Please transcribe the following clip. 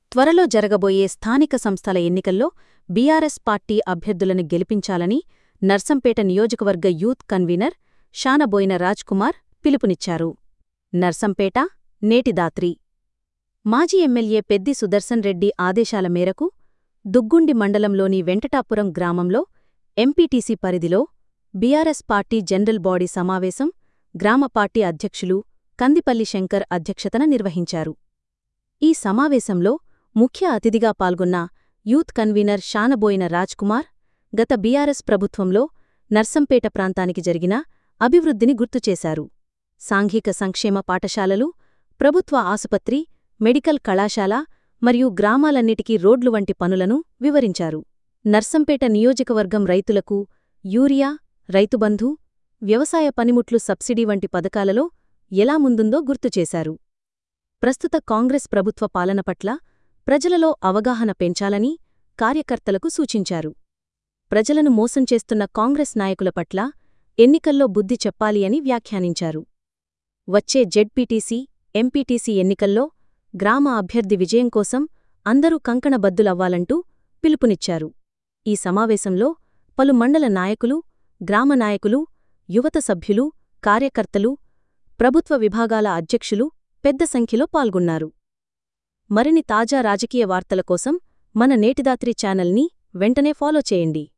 త్వరలో జరగబోయే స్థానిక సంస్థల ఎన్నికల్లో బీఆర్ఎస్ పార్టీ అభ్యర్థులను గెలిపించాలని నర్సంపేట నియోజకవర్గ యూత్ కన్వీనర్ షానబోయిన రాజ్కుమార్ పిలుపునిచ్చారు నర్సంపేట నేటిదాత్రి మాజీ ఎమ్మెల్యే పెద్ది సుదర్శన్ రెడ్డి ఆదేశాల మేరకు దుగ్గుండి మండలంలోని వెంకటాపురం గ్రామంలో ఎంపీటీసీ పరిధిలో బీఆర్ఎస్ పార్టీ జనరల్ బాడీ సమావేశం గ్రామ పార్టీ అధ్యక్షులు కందిపల్లి శంకర్ అధ్యక్షతన నిర్వహించారు ఈ సమావేశంలో ముఖ్య అతిథిగా పాల్గొన్న యూత్ కన్వీనర్ షానబోయిన రాజ్కుమార్ గత బీఆర్ఎస్ ప్రభుత్వంలో నర్సంపేట ప్రాంతానికి జరిగిన అభివృద్ధిని గుర్తుచేశారు సాంఘిక సంక్షేమ పాఠశాలలు ప్రభుత్వ ఆసుపత్రి మెడికల్ కళాశాల మరియు గ్రామాలన్నిటికీ రోడ్లు వంటి పనులను వివరించారు నర్సంపేట నియోజకవర్గం రైతులకు యూరియా రైతుబంధు వ్యవసాయ పనిముట్లు సబ్సిడీ వంటి పథకాలలో ఎలా ముందుందో గుర్తుచేశారు ప్రస్తుత కాంగ్రెస్ ప్రభుత్వ పాలన పట్ల ప్రజలలో అవగాహన పెంచాలని కార్యకర్తలకు సూచించారు ప్రజలను మోసం చేస్తున్న కాంగ్రెస్ నాయకుల పట్ల ఎన్నికల్లో బుద్ధి చెప్పాలి అని వ్యాఖ్యానించారు వచ్చే జెడ్పీటీసీ ఎంపీటీసీ ఎన్నికల్లో గ్రామ అభ్యర్థి విజయం కోసం అందరూ కంకణబద్దులవ్వాలంటూ పిలుపునిచ్చారు ఈ సమావేశంలో పలు మండల నాయకులు గ్రామ నాయకులు యువత సభ్యులు కార్యకర్తలు ప్రభుత్వ విభాగాల అధ్యక్షులు పెద్ద సంఖ్యలో పాల్గొన్నారు మరిన్ని తాజా రాజకీయ వార్తల కోసం మన నేటిదాత్రి ఛానల్ని వెంటనే ఫాలో చేయండి